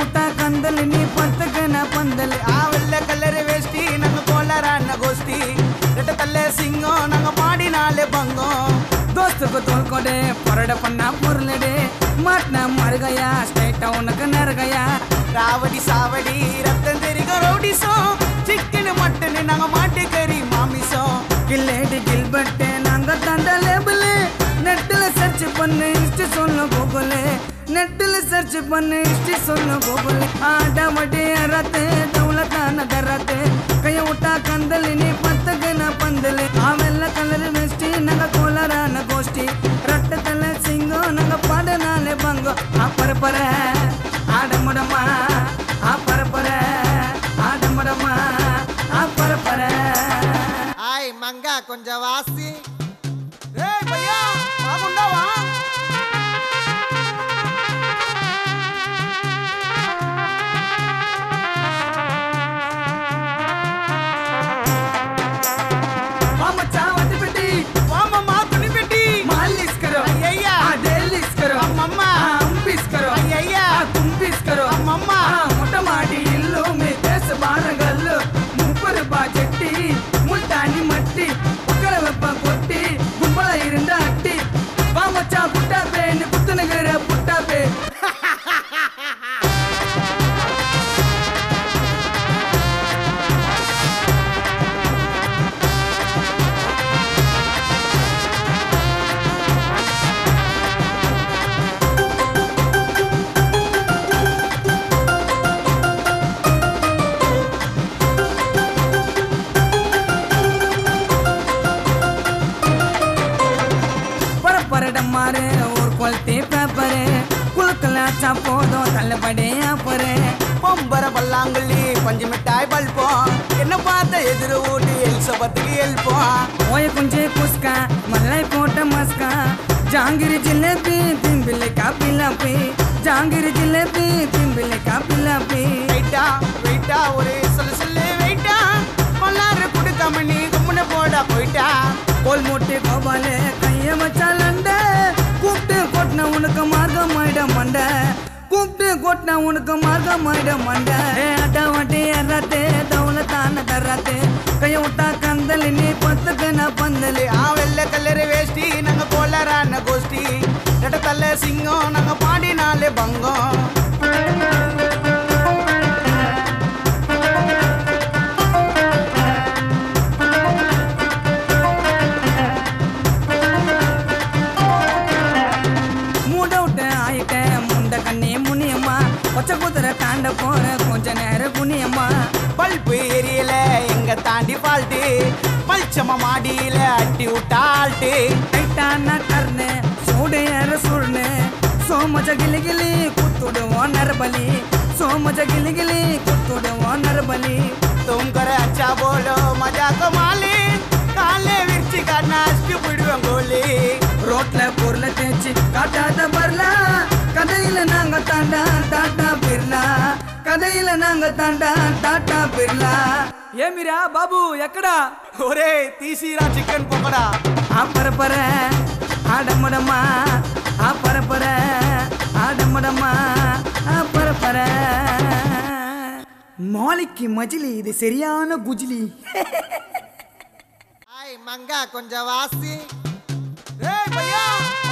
ಊಟ ಕಂದಲಿ ಪತ್ತಕನ ಪಂದಲಿ ಆ வெள்ளை கலர் வேஷ்டி நாங்க கோலரான கோஷ்டி ரெட்ட தல்ல சிங்கம் நாங்க பாடினாலே பங்கம் దోస్తుకు తోలుకోడే పొరడ పన్న పొరలడే మాట్న మరుగయా స్టేట్ అవునకు నరగయా ராவடி சாவடி ரத்தம் தெரிக ரவுடிசம் சிக்கன் மட்டன் நாங்க மாட்டுக்கறி மாமிசம் கில்லேடி கில்பட்டே நாங்க தண்ட லேபிள் நெட்டில் சர்ச் பண்ணு இஷ்டி சொல்லு கூகுள் நெட்டில் சர்ச் பண்ணு இஷ்டி சொல்லு கூகுள் ஆடமடி ரத்து தௌலத்தான தரத்து கைய விட்டா கந்தலி நீ பத்தகன பந்தலி ಆ வெள்ள கலர் வெஸ்டி நாங்க கோலரான கோஷ்டி ரட்டத்தல சிங்கம் நாங்க பாடனாலே பங்கம் ஆ பரப்பர ஆடமுடமா ஆ பரப்பர ஆடமுடமா ஆ பரப்பர ஆய் மங்கா கொஞ்சம் வாசி ஏய் பையா பாகுண்டாவா मामा वट बेटी வாமம்மா துணி பெட்டி मालिश करो ஐயா हाँ डेलिश करो అమ్మమ్మ हाँ अम्बिस करो అయ్యయ్యా हाँ कुंबिस करो అమ్మమ్మ हाँ मोटा माडी इल्लो में देश बारगल्लो ముప్పరు బాజెట్టి ముల్టాని మట్టి ఒక్కల వెప్ప కొట్టి గుంపల ఇరింద అట్టి వామచ్చా పుట్టాపే ని పుత్తనగర పుట్టాపే பரப்பரடம்மாரு ஒரு கொல்த்தி பேப்பரு குழுக்கல ஆச்சா போதும் தள்ளுபடியா போறே பொம்பர பல்லாங்குள்ளி பஞ்சு மிட்டாய் பல்போம் என்ன பார்த்த எதிர ஊட்டி எலிசபத்துக்கு எழுப்போம் ఓయ కుంజే కుస్కా మల్లై పోట మస్కా జాంగిరి జిలేబీ తింబిలి కా పిల్లపి జాంగిరి జిలేబీ తింబిలి కా పిల్లపి வெயிட்டா வெயிட்டா ஒரு சொல்லு சொல்லு வெயிட்டா கொள்ளாரு கொடுக்காம நீ கும்முன போடா போயிட்டா கோல் மூட்டி கோபாலே கைய வச்சாலண்ட கூப்பிட்டு கொட்டின உனக்கு மார்க்கமாயிட மண்ட கூப்பிட்டு கொட்டின உனக்கு மார்க்கமாயிட மண்ட ஏ அட்ட வட்டி எறாத்தே தௌலத்தான தர்றாத்தே கைய விட்டா கந்தலி நீ பத்துக்கு பந்தலி ஆ வெள்ளை கலர் வேஷ்டி நாங்க கோலரான கோஷ்டி ரெட்ட தல்ல சிங்கம் நாங்க பாடினாலே பங்கம் மூடவுட்ட ஆயிட்டேன் முண்ட கண்ணே முனியம்மா பச்சை குதிரை தாண்ட போற கொஞ்ச நேரம் குனியம்மா பல்பு எரியல எங்க தாண்டி பால்ட்டு பல்ச்சம மாடியில அட்டி விட்டால்ட்டு டைட்டான டர்னு சூடு ஏற சுருணு சோமஜ கிளி கிளி குத்துடுவோம் நரபலி சோமஜ கிளி கிளி குத்துடுவோம் நரபலி तुम करे अच्छा बोलो मजाक माली काले विरची का नाच பிடுவேன் கோலி ரோட்ல பொருளை தேய்ச்சி காட்டாத பர்லா கதையில நாங்க தாண்டா டாட்டா பிர்லா கதையில நாங்க தாண்டா டாட்டா பிர்லா ఏమిరా బాబు ఎక్కడా ఒరే తీసిరా చికెన్ పకోడా ఆ పరపర ఆడమ్మడమ్మా ఆ పరపర ఆడమ్మడమ్మా ఆ పరపర மாலிக்கு மஜிலி இது சரியான குஜிலி ஆய் மங்கா கொஞ்சம் வாசி ஏய் பையா